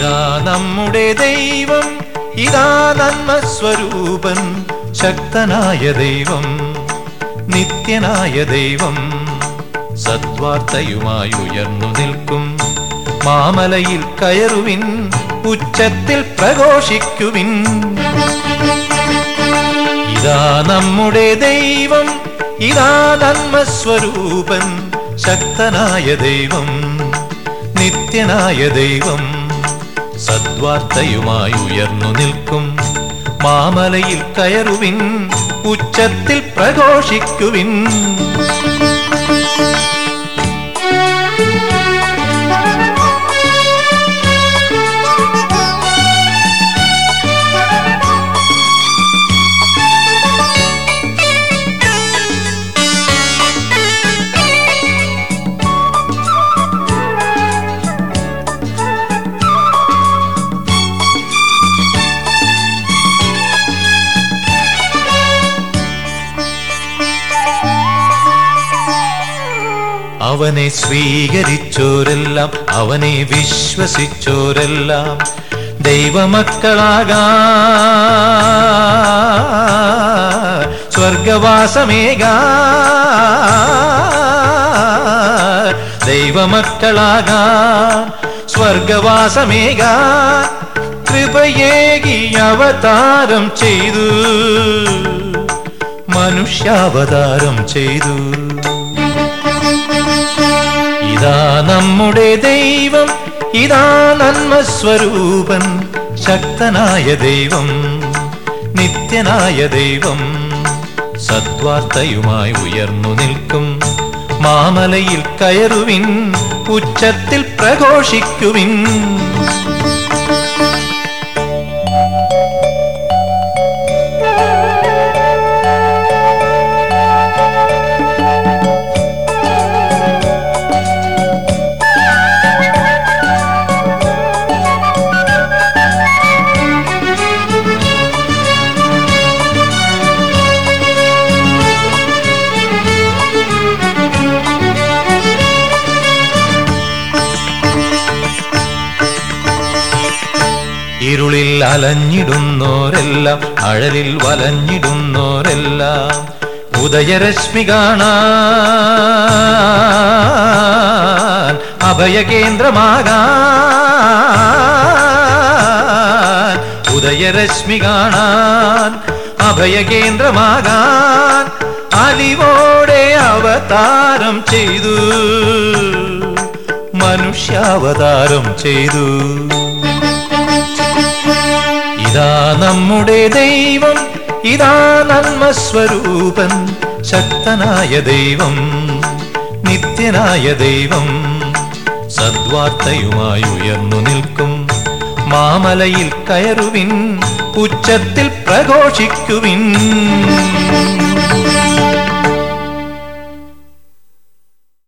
ഇതാ നമ്മുടെ ദൈവം ഇതാ നന്മ സ്വരൂപൻ ശക്തനായ ദൈവം നിത്യനായ ദൈവം സദ്വാർത്തയുമായി ഉയർന്നു നിൽക്കും മാമലയിൽ കയറുവിൻ ഉച്ചത്തിൽ പ്രഘോഷിക്കുവിൻ ഇതാ നമ്മുടെ ദൈവം ഇതാ നന്മ സ്വരൂപൻ ശക്തനായ ദൈവം നിത്യനായ ദൈവം സദ്വാർത്തയുമായി ഉയർന്നു നിൽക്കും മാമലയിൽ കയറുവിൻ ഉച്ചത്തിൽ പ്രഘോഷിക്കുവിൻ അവനെ സ്വീകരിച്ചോരെല്ലാം അവനെ വിശ്വസിച്ചോരെല്ലാം ദൈവമക്കളാകാ സ്വർഗവാസമേകാ ദൈവമക്കളാകാൻ സ്വർഗവാസമേകാൻ കൃപയേകി അവതാരം ചെയ്തു മനുഷ്യാവതാരം ചെയ്തു ഇതാ നമ്മുടെ ദൈവം ഇതാ നന്മ സ്വരൂപൻ ശക്തനായ ദൈവം നിത്യനായ ദൈവം സദ്വാർത്തയുമായി ഉയർന്നു നിൽക്കും മാമലയിൽ കയറുവിൻ ഉച്ചത്തിൽ പ്രഘോഷിക്കുവിൻ ഇരുളിൽ അലഞ്ഞിടുന്നോരെല്ലാം അഴലിൽ വലഞ്ഞിടുന്നോരെല്ലാം ഉദയരശ്മി കാണാൻ അഭയകേന്ദ്രമാകാൻ ഉദയരശ്മി കാണാൻ അഭയകേന്ദ്രമാകാൻ അലിവോടെ അവതാരം ചെയ്തു മനുഷ്യാവതാരം ചെയ്തു ഇതാ നമ്മുടെ ദൈവം ഇതാ നന്മ സ്വരൂപൻ ശക്തനായ ദൈവം നിത്യനായ ദൈവം സദ്വാർത്തയുമായി ഉയർന്നു നിൽക്കും മാമലയിൽ കയറുവിൻ ഉച്ചത്തിൽ പ്രഘോഷിക്കുവിൻ